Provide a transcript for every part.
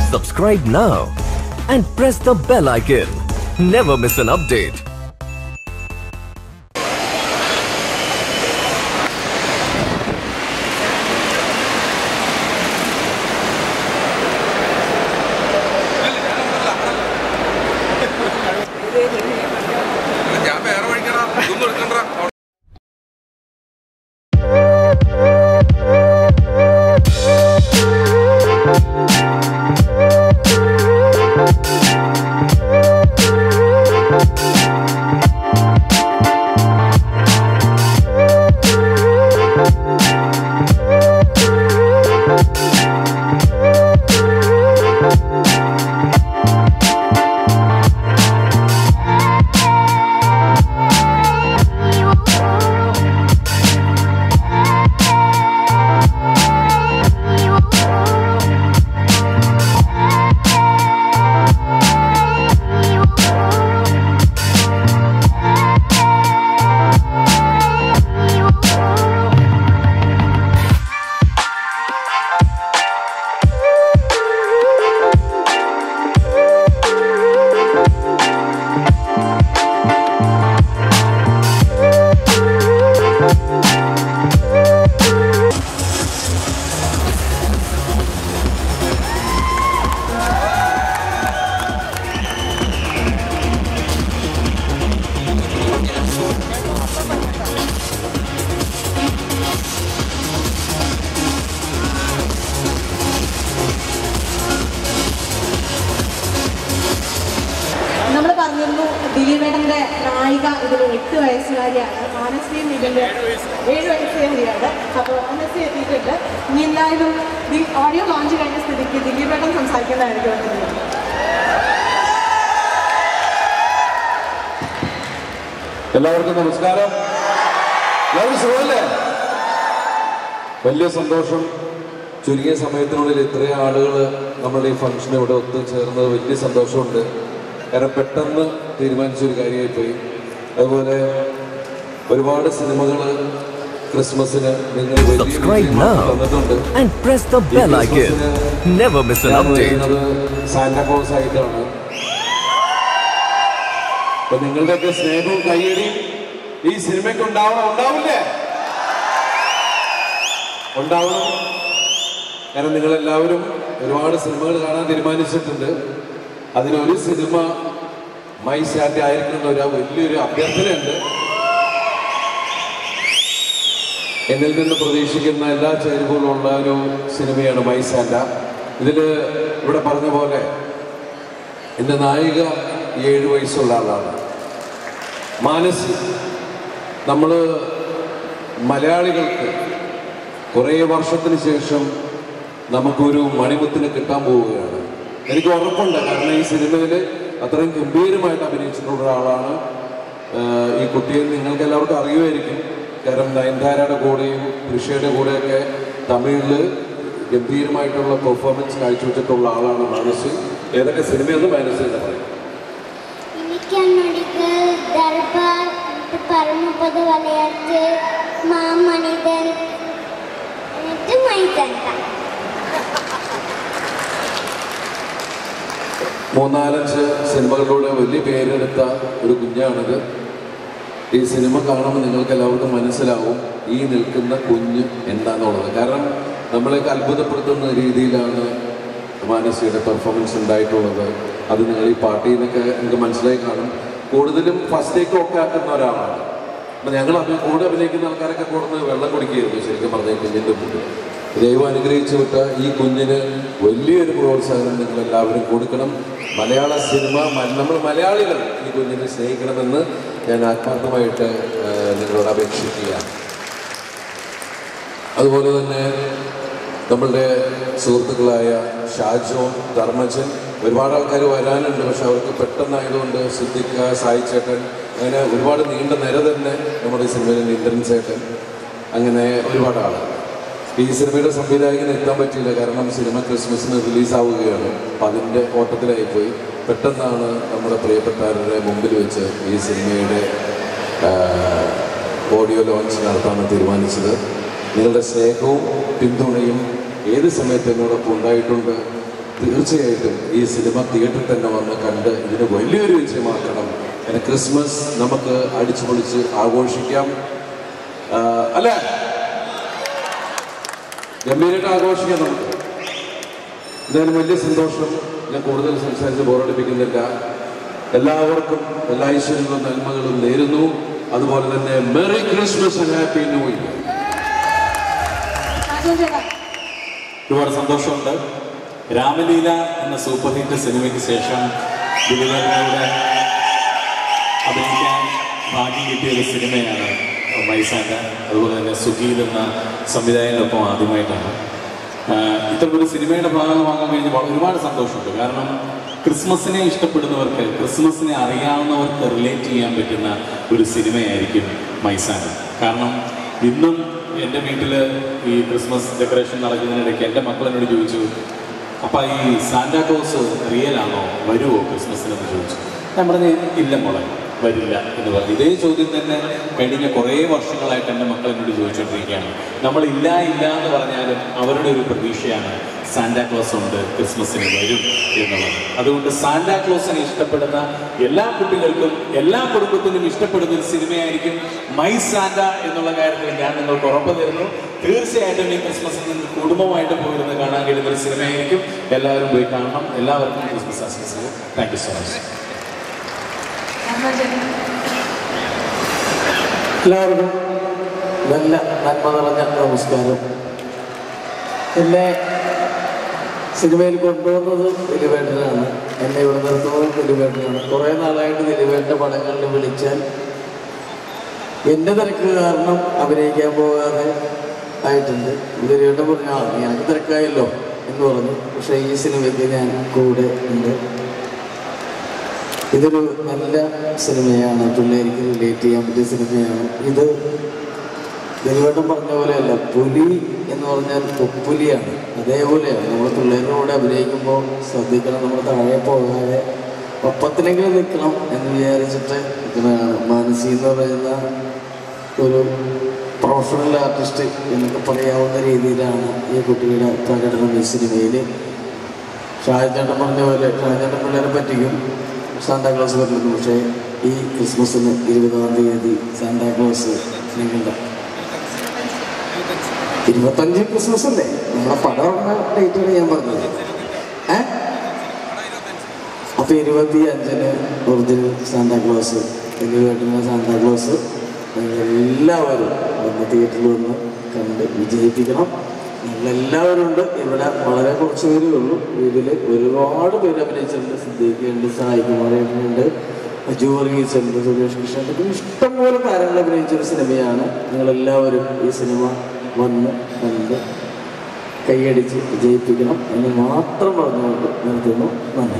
Subscribe now and press the bell icon. Never miss an update. ഞാൻ വേറെ വഴിക്കണ ഇതൊന്നും എടുക്കണ്ട നമ്മൾ പറഞ്ഞിരുന്നു ദിലീപേടന്റെ നായിക ഇതിൽ എട്ട് വയസ്സുകാരിയാണ് മാനസിയും ഇതിന്റെ ഏഴ് വയസ്സുകാരിയാണ് അപ്പോൾ മാനസി എത്തിയിട്ടുണ്ട് ഇനി എന്തായാലും ഈ ഓഡിയോ ലോഞ്ച് കഴിഞ്ഞ സ്ഥിതിക്ക് ദിലീപേട്ടൻ സംസാരിക്കുന്നതായിരിക്കും വേണ്ടത് എല്ലാവർക്കും നമസ്കാരം എല്ലാവർക്കും സുഖമല്ലേ വലിയ സന്തോഷം ചുരുങ്ങിയ സമയത്തിനുള്ളിൽ ഇത്രയും ആളുകൾ നമ്മുടെ ഈ ഫംഗ്ഷൻ ഇവിടെ ഒത്തുചേർന്നത് വലിയ സന്തോഷമുണ്ട് കാരണം പെട്ടെന്ന് തീരുമാനിച്ച ഒരു കാര്യമായി പോയി അതുപോലെ ഒരുപാട് സിനിമകൾ ക്രിസ്മസിന് നിങ്ങൾ വലിയ Subscribe വിജയമാക്കി now തന്നിട്ടുണ്ട് and press the ഈ bell icon. ക്രിസ്മസിന് Never miss an ഞാൻ update. വരുന്നത് സാന്റാക്ലോസ് ആയിട്ടാണ് അപ്പൊ നിങ്ങളുടെയൊക്കെ സ്നേഹവും കയ്യടിയും ഈ സിനിമയ്ക്ക് ഉണ്ടാവണം ഉണ്ടാവില്ലേ ഉണ്ടാവണം കാരണം നിങ്ങളെല്ലാവരും ഒരുപാട് സിനിമകൾ കാണാൻ തീരുമാനിച്ചിട്ടുണ്ട് അതിലൊരു സിനിമ മൈ സാറ്റ് ആയിരിക്കുന്ന ഒരു വലിയൊരു അഭ്യർത്ഥനയുണ്ട് എന്നിൽ നിന്ന് പ്രതീക്ഷിക്കുന്ന എല്ലാ ചേരുവകളുള്ള ഒരു സിനിമയാണ് മൈ സാൻഡ ഇതിൽ ഇവിടെ പറഞ്ഞ പോലെ എൻ്റെ നായിക ഏഴ് വയസ്സുള്ള ആളാണ് മാനസി നമ്മൾ മലയാളികൾക്ക് കുറേ വർഷത്തിന് ശേഷം നമുക്കൊരു മണിമുത്തിന് കിട്ടാൻ പോവുകയാണ് എനിക്ക് ഉറപ്പുണ്ട് കാരണം ഈ സിനിമയിൽ അത്രയും ഗംഭീരമായിട്ട് അഭിനയിച്ചിട്ടുള്ള ഒരാളാണ് ആഹ് ഈ കുട്ടിയെ നിങ്ങൾക്ക് എല്ലാവർക്കും അറിയുമായിരിക്കും കാരണം നയൻതാരയുടെ കൂടെയും ഋഷയുടെ കൂടെയൊക്കെ തമിഴിൽ ഗംഭീരമായിട്ടുള്ള പെർഫോമൻസ് കാഴ്ചവെച്ചിട്ടുള്ള ആളാണ് മാനസി ഏതൊക്കെ സിനിമയൊന്നും മാനസി എന്ന് പറയും ഇനിക്കണ്ണടികൾ ദർബാർ പരമപദ വലയത്ത് മാമണിതൻ എന്നിട്ട് മൈതണ്ട മൂന്നാലഞ്ച് സിനിമകളിലൂടെ വലിയ പേരെടുത്ത ഒരു കുഞ്ഞാണിത് ഈ സിനിമ കാണുമ്പോൾ നിങ്ങൾക്ക് എല്ലാവർക്കും മനസ്സിലാവും ഈ നിൽക്കുന്ന കുഞ്ഞ് എന്താണെന്നുള്ളത് കാരണം നമ്മളെയൊക്കെ അത്ഭുതപ്പെടുത്തുന്ന രീതിയിലാണ് മാനസിയുടെ പെർഫോമൻസ് ഉണ്ടായിട്ടുള്ളത് അത് നിങ്ങൾ ഈ പാർട്ടിയിൽ നിന്നൊക്കെ നിങ്ങൾക്ക് മനസ്സിലായി കാണും കൂടുതലും ഫസ്റ്റ് ടേക്ക് ഒക്കെ ആക്കുന്ന ഒരാളാണ് അപ്പം ഞങ്ങൾ അത് കൂടെ അഭിനയിക്കുന്ന ആൾക്കാരൊക്കെ കൂടുന്നത് വെള്ളം കുടിക്കുകയായിരുന്നു ശരിക്കും പറഞ്ഞ ഈ കുഞ്ഞിൻ്റെ മുന്നിൽ ദൈവം അനുഗ്രഹിച്ചു വിട്ട ഈ കുഞ്ഞിന് വലിയൊരു പ്രോത്സാഹനം നിങ്ങൾ എല്ലാവരും കൊടുക്കണം മലയാള സിനിമ മ- നമ്മൾ മലയാളികൾ ഈ കുഞ്ഞിനെ സ്നേഹിക്കണമെന്ന് ഞാൻ ആത്മാർത്ഥമായിട്ട് ആ, നിങ്ങളോട് അപേക്ഷിക്കുകയാണ് അതുപോലെ തന്നെ നമ്മളുടെ സുഹൃത്തുക്കളായ ഷാജോൻ ധർമ്മജൻ ഒരുപാട് ആൾക്കാർ വരാനുണ്ട് പക്ഷെ അവർക്ക് പെട്ടെന്നായതുകൊണ്ട് സിദ്ദിഖ സായി ചേട്ടൻ അങ്ങനെ ഒരുപാട് നീണ്ട നിര തന്നെ നമ്മുടെ ഈ സിനിമയിൽ ഇന്ദ്രൻ ചേട്ടൻ അങ്ങനെ ഒരുപാട് ആൾ ഈ സിനിമയുടെ സംവിധായകന് എത്താൻ പറ്റിയില്ല കാരണം സിനിമ ക്രിസ്മസിന് റിലീസാവുകയാണ് അപ്പം അതിൻ്റെ ഓട്ടത്തിലായിപ്പോയി പെട്ടെന്നാണ് നമ്മുടെ പ്രിയപ്പെട്ടവരുടെ മുമ്പിൽ വെച്ച് ഈ സിനിമയുടെ ഓഡിയോ ലോഞ്ച് നടത്താമെന്ന് തീരുമാനിച്ചത് നിങ്ങളുടെ സ്നേഹവും പിന്തുണയും ഏത് സമയത്ത് എന്നോടൊപ്പം ഉണ്ടായിട്ടുണ്ട് തീർച്ചയായിട്ടും ഈ സിനിമ തിയേറ്ററിൽ തന്നെ വന്ന് കണ്ട് ഇതിന് വലിയൊരു വിജയമാക്കണം പിന്നെ ക്രിസ്മസ് നമുക്ക് അടിച്ചു പൊളിച്ച് ആഘോഷിക്കാം ആ, അല്ലേ ഗംഭീരമായിട്ട് ആഘോഷിക്കാം നമുക്ക് എന്തായാലും വലിയ സന്തോഷം ഞാൻ കൂടുതൽ സംസാരിച്ച് ബോറടിപ്പിക്കുന്നില്ല എല്ലാവർക്കും എല്ലാ ഐശ്വര്യങ്ങളും നന്മകളും നേരുന്നു അതുപോലെ തന്നെ merry Christmas and happy new year Raju ചേട്ടാ ഒരുപാട് സന്തോഷമുണ്ട് രാമലീല എന്ന സൂപ്പർ ഹിറ്റ് സിനിമയ്ക്ക് ശേഷം ദിലീപേട്ടനോട് അഭിനയിക്കാൻ ഭാഗ്യം കിട്ടിയ ഒരു സിനിമയാണ് മൈസാൻഡ അതുപോലെ തന്നെ സുഗീൽ എന്ന സംവിധായകനൊപ്പം ആദ്യമായിട്ടാണ് ആഹ് ഇത്തരമൊരു സിനിമയുടെ ഭാഗമാകാൻ കഴിഞ്ഞ് വളരെ ഒരുപാട് സന്തോഷമുണ്ട് കാരണം ക്രിസ്മസിനെ ഇഷ്ടപ്പെടുന്നവർക്ക് ക്രിസ്മസിനെ അറിയാവുന്നവർക്ക് റിലേറ്റ് ചെയ്യാൻ പറ്റുന്ന ഒരു സിനിമയായിരിക്കും മൈസാൻഡ കാരണം ഇന്നും എൻ്റെ വീട്ടിൽ ഈ ക്രിസ്മസ് ഡെക്കറേഷൻ നടക്കുന്നതിനിടയ്ക്ക് എൻ്റെ മക്കൾ എന്നോട് ചോദിച്ചു അപ്പം ഈ സാന്റാക്ലോസ് റിയൽ ആണോ വരുമോ ക്രിസ്മസിനെന്ന് ചോദിച്ചു ഞാൻ പറഞ്ഞു ഇല്ല മോളെ വരില്ല എന്ന് പറഞ്ഞു ഇതേ ചോദ്യം തന്നെ കഴിഞ്ഞ കുറേ വർഷങ്ങളായിട്ട് എൻ്റെ മക്കൾ എന്നോട് ചോദിച്ചുകൊണ്ടിരിക്കുകയാണ് നമ്മൾ ഇല്ല ഇല്ല എന്ന് പറഞ്ഞാലും അവരുടെ ഒരു പ്രതീക്ഷയാണ് സാന്റാക്ലോസ് ഉണ്ട് ക്രിസ്മസിന് വരും എന്നുള്ളത് അതുകൊണ്ട് സാന്റാക്ലോസിനെ ഇഷ്ടപ്പെടുന്ന എല്ലാ കുട്ടികൾക്കും എല്ലാ കുടുംബത്തിനും ഇഷ്ടപ്പെടുന്ന ഒരു സിനിമയായിരിക്കും മൈ സാന്റ എന്നുള്ള കാര്യത്തിൽ ഞാൻ നിങ്ങൾക്ക് ഉറപ്പ് തരുന്നു തീർച്ചയായിട്ടും ഈ ക്രിസ്മസിൽ നിങ്ങൾ കുടുംബമായിട്ട് പോയിരുന്ന് കാണാൻ കഴിയുന്ന ഒരു സിനിമയായിരിക്കും എല്ലാവരും പോയി കാണണം എല്ലാവർക്കും ക്രിസ്മസ് ആശംസകൾ thank you so much Rama ചേട്ടൻ എല്ലാവർക്കും നല്ല നന്മ നിറഞ്ഞ നമസ്കാരം എന്നെ സിനിമയിൽ കൊണ്ടുവന്നത് ദിലീപേട്ടനാണ് എന്നെ ഇവിടെ നിർത്തുന്നതും ദിലീപേട്ടനാണ് കുറേ നാളായിട്ട് ദിലീപേട്ടൻ്റെ പടങ്ങളിൽ വിളിച്ചാൽ എൻ്റെ തിരക്ക് കാരണം അഭിനയിക്കാൻ പോകാതെ ആയിട്ടുണ്ട് ദിലീപേട്ടൻ പറഞ്ഞു ആ നീ എനിക്ക് തിരക്കായല്ലോ എന്ന് പറഞ്ഞു പക്ഷേ ഈ സിനിമയ്ക്ക് ഞാൻ കൂടെ ഉണ്ട് ഇതൊരു നല്ല സിനിമയാണ് പിള്ളേർക്ക് റിലേറ്റ് ചെയ്യാൻ പറ്റിയ സിനിമയാണ് ഇത് ദിലീപേട്ടൻ പറഞ്ഞ പോലെയല്ല പുലി എന്ന് പറഞ്ഞാൽ പൊപ്പുലിയാണ് അതേപോലെയാണ് നമ്മൾ പിള്ളേരുടെ കൂടെ അഭിനയിക്കുമ്പോൾ ശ്രദ്ധിക്കണം നമ്മൾ താഴെ പോകാതെ ഒപ്പത്തിനെങ്കിലും നിൽക്കണം എന്ന് വിചാരിച്ചിട്ട് നിൽക്കുന്നതാണ് മാനസി എന്ന് പറയുന്ന ഒരു പ്രൊഫഷണൽ ആർട്ടിസ്റ്റ് എന്നൊക്കെ പറയാവുന്ന രീതിയിലാണ് ഈ കുട്ടിയുടെ പ്രകടനം ഈ സിനിമയിൽ ഷാജേട്ടൻ പറഞ്ഞ പോലെ ഷാജേട്ടൻ പിള്ളേരെ പറ്റിക്കും സാന്താക്ലോസ് വരുന്നത് പക്ഷേ ഈ ക്രിസ്മസിന് ഇരുപതാം തീയതി സാന്താക്ലോസ് നിങ്ങളുടെ ഇരുപത്തഞ്ച് ക്രിസ്മസ് അല്ലേ നമ്മളെ പടം ഇറങ്ങുന്ന ഡേറ്റാണ് ഞാൻ പറഞ്ഞത് ഏ അപ്പൊ ഇരുപത്തി അഞ്ചിന് ഒറിജിനൽ സാന്താക്ലോസ് ദിലീപേട്ടൻ്റെ സാന്താക്ലോസ് നിങ്ങളെല്ലാവരും വന്ന് തിയേറ്ററിൽ വന്ന് കണ്ട് വിജയിപ്പിക്കണം നിങ്ങളെല്ലാവരും ഉണ്ട് ഇവിടെ വളരെ കുറച്ച് പേരേ ഉള്ളൂ ഇതിൽ ഒരുപാട് പേര് അഭിനയിച്ചിട്ടുണ്ട് സിദ്ദീഖുണ്ട് സായികുമാറുണ്ട് അജു വർഗീസ് ഉണ്ട് സുരേഷ് കൃഷ്ണൻ ഉണ്ട് പിന്നെ ഇഷ്ടംപോലെ താരങ്ങൾ അഭിനയിച്ച ഒരു സിനിമയാണ് നിങ്ങളെല്ലാവരും ഈ സിനിമ വന്ന് കണ്ട് കൈയടിച്ച് വിജയിപ്പിക്കണം എന്ന് മാത്രം പറഞ്ഞുകൊണ്ട് നിർത്തുന്നു നന്ദി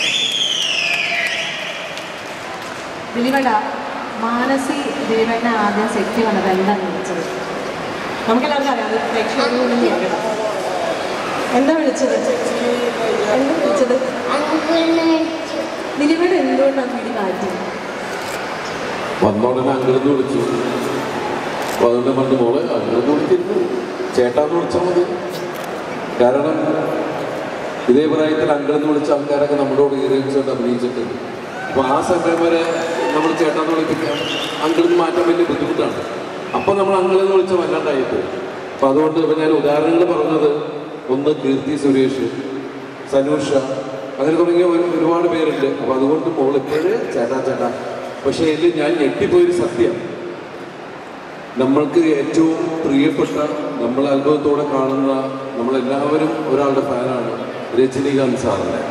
ദിലീപേട്ട മാനസി ദിലീപേട്ടനെ ആദ്യം സെറ്റ് വന്നത് എന്താണ് വിളിച്ചത് നമുക്കെല്ലാവർക്കും അറിയാം അത് പ്രേക്ഷകരോട് കേൾക്കണം എന്താ വിളിച്ചത് എന്താ വിളിച്ചത് അങ്കിളിനെ വിളിച്ചു ദിലീപേട്ട എന്തുകൊണ്ടാണ് വീട് കാര്യം വന്നോടനെ അങ്കിളെന്ന് വിളിച്ചു അപ്പൊ അതുകൊണ്ട് പറഞ്ഞു മോളെ അങ്കിളെന്ന് വിളിക്കരുത് ചേട്ടാന്ന് വിളിച്ചാൽ മതി കാരണം ഇതേ പ്രായത്തിൽ അങ്കിളെന്ന് വിളിച്ച ആൾക്കാരൊക്കെ നമ്മളോട് ഈറിയിച്ചുകൊണ്ട് അഭിനയിച്ചിട്ടുണ്ട് അപ്പൊ ആ സമയം വരെ നമ്മൾ ചേട്ടാന്ന് വിളിപ്പിക്കാം അങ്കിളിന്ന് മാറ്റാൻ വലിയ ബുദ്ധിമുട്ടാണ് അപ്പൊ നമ്മൾ അങ്കിളെന്ന് വിളിച്ച വല്ലാണ്ടായിപ്പോയി അപ്പൊ അതുകൊണ്ട് ഇപ്പൊ ഞാൻ ഉദാഹരണങ്ങൾ പറഞ്ഞത് ഒന്ന് കീർത്തി സുരേഷ് സനൂഷ അങ്ങനെ തുടങ്ങിയ ഒരു ഒരുപാട് പേരുണ്ട് അപ്പൊ അതുകൊണ്ട് മോളിപ്പോഴ് ചേട്ടാ ചേട്ടാ പക്ഷേ ഇതിൽ ഞാൻ ഞെട്ടിപ്പോയൊരു സത്യം നമ്മൾക്ക് ഏറ്റവും പ്രിയപ്പെട്ട നമ്മൾ അത്ഭുതത്തോടെ കാണുന്ന നമ്മളെല്ലാവരും ഒരാളുടെ ഫാനാണ് രജനീകാന്ത് സാറിനെ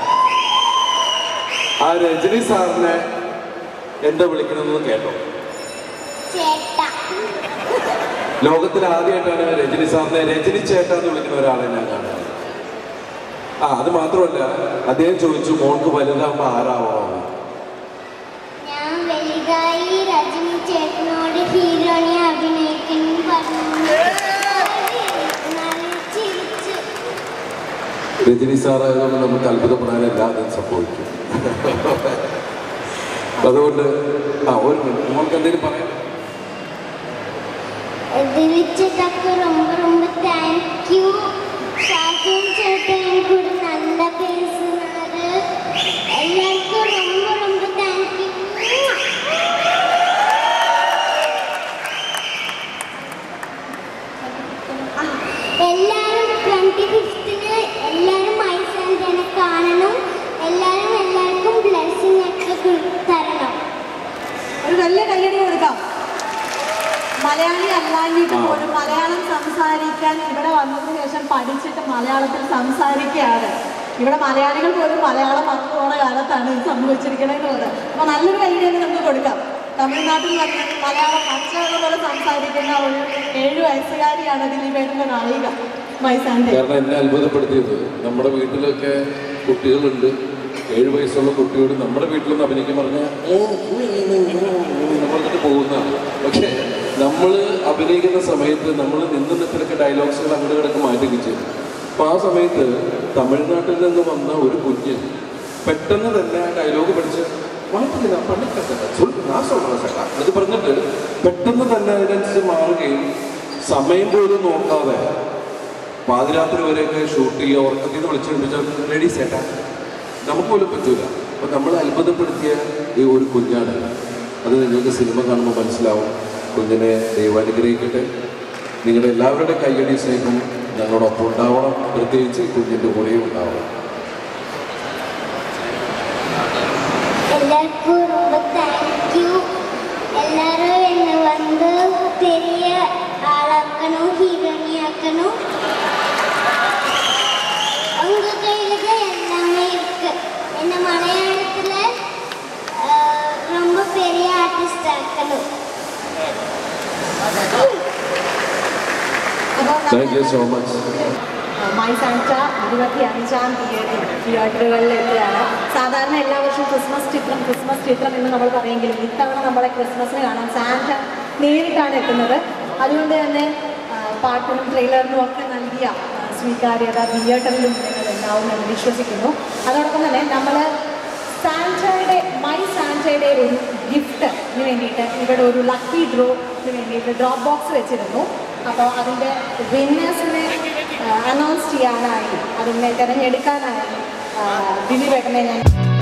ആ രജനി സാറിനെ എന്താ വിളിക്കണമെന്ന് കേട്ടോ ചേട്ടാ ലോകത്തിൽ ആദ്യമായിട്ടാണ് രജനി സാറിനെ രജനി ചേട്ടാ എന്ന് വിളിക്കുന്ന ഒരാളെ ഞാൻ കാണുന്നത് ആ അത് മാത്രമല്ല അദ്ദേഹം ചോദിച്ചു മോൾക്ക് വലുതാകുമ്പോൾ ആരാവാമോ ഞാൻ വലുതായി രജനി ചേട്ടനോട് ഹീറോണി അഭിനയിക്കുന്നു പറഞ്ഞു നല്ല ചിരിച്ചു രജനി സാറായതുകൊണ്ട് നമുക്ക് അത്ഭുതപ്പെടാനെല്ലാതും സംഭവിക്കും അതുകൊണ്ട് ആ ഒരു മിനിറ്റ് നമുക്ക് എന്തെങ്കിലും പറയാം വിളിച്ചതൊക്കെ ரொம்ப ரொம்ப தேங்க்யூ ஷாஜன் சேட்டன் எனக்கு ஒரு நல்ல മലയാളി അല്ലാഞ്ഞിട്ട് പോലും മലയാളം സംസാരിക്കാൻ ഇവിടെ വന്നതിന് ശേഷം പഠിച്ചിട്ട് മലയാളത്തിൽ സംസാരിക്കുകയാണ് ഇവിടെ മലയാളികൾ പോലും മലയാളം മറന്നു പോണ കാലത്താണ് ഇത് സംഭവിച്ചിരിക്കണമെന്നുള്ളത് അപ്പൊ നല്ലൊരു ഐഡിയ നമുക്ക് കൊടുക്കാം തമിഴ്നാട്ടിൽ വന്ന് മലയാളം പച്ചവെള്ളം പോലെ സംസാരിക്കുന്ന ഒരു ഏഴു വയസ്സുകാരിയാണ് ദിലീപേട്ടന്റെ നായിക മൈസാന്റെ കാരണം എന്നെ അത്ഭുതപ്പെടുത്തിയത് നമ്മുടെ വീട്ടിലൊക്കെ കുട്ടികളുണ്ട് ഏഴ് വയസ്സുള്ള കുട്ടിയോട് നമ്മുടെ വീട്ടിലൊന്ന് അഭിനയിക്കാൻ പറഞ്ഞാൽ പറഞ്ഞിട്ട് പോകുന്നതാണ് പക്ഷേ നമ്മൾ അഭിനയിക്കുന്ന സമയത്ത് നമ്മൾ നിന്ന് നിൽക്കിലൊക്കെ ഡയലോഗ്സുകൾ അങ്ങോട്ട് കിടക്ക് മാറ്റുകയും ചെയ്തു അപ്പോൾ ആ സമയത്ത് തമിഴ്നാട്ടിൽ നിന്ന് വന്ന ഒരു കുഞ്ഞ് പെട്ടെന്ന് തന്നെ ആ ഡയലോഗ് പഠിച്ച് മാറ്റില്ല പണിക്കട്ടെ അത് പറഞ്ഞിട്ട് പെട്ടെന്ന് തന്നെ അതിനനുസരിച്ച് മാറുകയും സമയം പോലും നോക്കാതെ പാതിരാത്രി വരെയൊക്കെ ഷൂട്ട് ചെയ്യുക ഉറക്കത്തിൽ നിന്ന് വിളിച്ചു കണ്ടിച്ചാൽ റെഡി സെറ്റാ നമുക്ക് പോലും പറ്റൂല അപ്പം നമ്മൾ അത്ഭുതപ്പെടുത്തിയ ഈ ഒരു കുഞ്ഞാണ് അത് നിങ്ങൾക്ക് സിനിമ കാണുമ്പോൾ മനസ്സിലാവും കുഞ്ഞിനെ ദൈവാനുഗ്രഹിക്കട്ടെ നിങ്ങളുടെ എല്ലാവരുടെ കയ്യടി സ്നേഹം ഞങ്ങളോടൊപ്പം ഉണ്ടാവണം പ്രത്യേകിച്ച് ഈ കുഞ്ഞിൻ്റെ കൂടെയും ഉണ്ടാവണം எல்லாருக்கும் ரொம்ப தேங்க்யூ எல்லாரும் என்னை வந்து பெரிய ஆளாக்கணும் ஹீரோனி ஆக்கணும் உங்க கையில தான் எல்லாமே இருக்கு என்ன மலையாளத்துல ஆஹ், ரொம்ப பெரிய ஆர்டிஸ்ட் ஆக்கணும் thank you so much my Santa ഇരുപത്തി അഞ്ചാം തീയതി തിയേറ്ററുകളിൽ എത്തുകയാണ് സാധാരണ എല്ലാ വർഷവും ക്രിസ്മസ് ചിത്രം ക്രിസ്മസ് ചിത്രം എന്ന് നമ്മൾ പറയുമെങ്കിലും ഇത്തവണ നമ്മളെ ക്രിസ്മസിന് കാണാൻ സാൻറ്റ നേരിട്ടാണ് എത്തുന്നത് അതുകൊണ്ട് തന്നെ ആ, പാട്ടിനും ട്രെയിലറിനും ഒക്കെ നൽകിയ ആ, സ്വീകാര്യത തിയേറ്ററിലും ഉണ്ടാവും എന്ന് വിശ്വസിക്കുന്നു അതോടൊപ്പം തന്നെ നമ്മൾ സാൻറ്റയുടെ മൈ സാൻറ്റയുടെ ഒരു ഗിഫ്റ്റിന് വേണ്ടിയിട്ട് ഇവിടെ ഒരു ലക്കി ഡ്രോന് വേണ്ടിയിട്ട് ഡ്രോപ്പ് ബോക്സ് വെച്ചിരുന്നു അപ്പോൾ അതിൻ്റെ വിന്നേഴ്സിനെ അനൗൺസ് ചെയ്യാനായി അതിനെ തിരഞ്ഞെടുക്കാനായി ദിലീപേട്ടനെ ഞാൻ